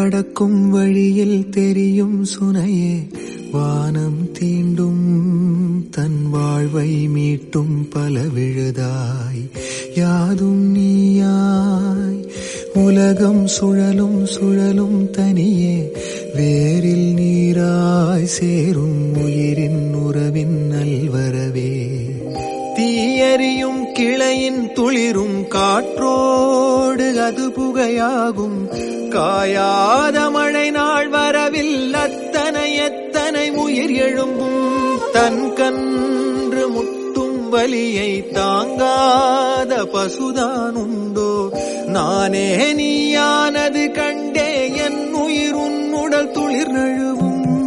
நடக்கும் வழியில் தெரியும் சுனையே வானம் தீண்டும் தன் வாழ்வை மீட்டும் பல விழுதாய் யாதும் நீயாய் உலகம் சுழலும் சுழலும் தனியே வேரில் நீராய் சேரும் உயிரின் உறவின் நல்வரவே தீயறியும் கிளையின் துளிரும் காற்றோடு அது புகையாகும் காயாத மழை நாள் வரவில் அத்தனை எத்தனை உயிர் எழும்பும் தன் கன்று முட்டும் வலியை தாங்காத பசுதான் உண்டோ நானே நீயானது கண்டே என் உயிர் உன்னுடல் துளிர் நழுவும்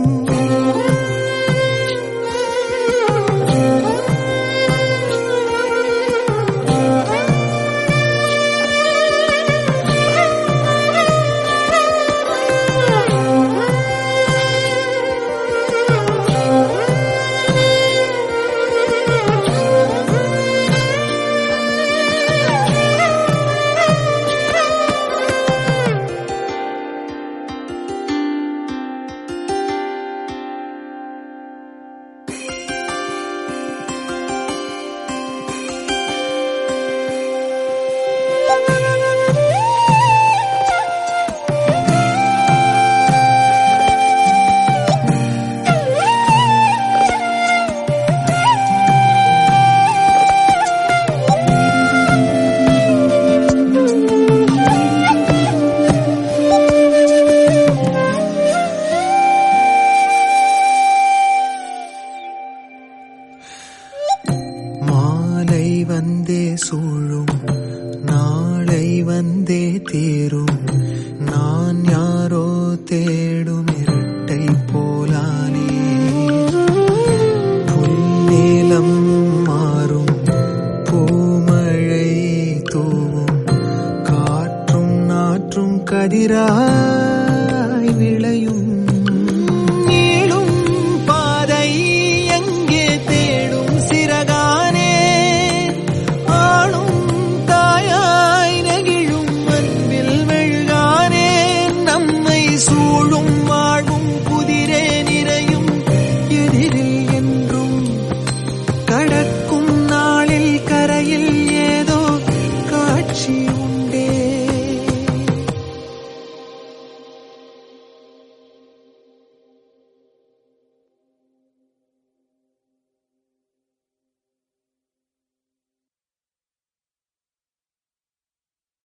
மாலை வந்தே சூழும் நாளை வந்தே தேரும் நான் யாரோ தேடும் இரட்டை போலானே புல்நீலம் மாறும் பூமழை தூவும் காற்றும் நாற்றும் கதிராய் விளையும் நீளும் பாதை எங்கே தேடும் சிறகானே ஆளும் தாயாய் நெகிழும் அன்பில் மெழுகானே நம்மை சூழும்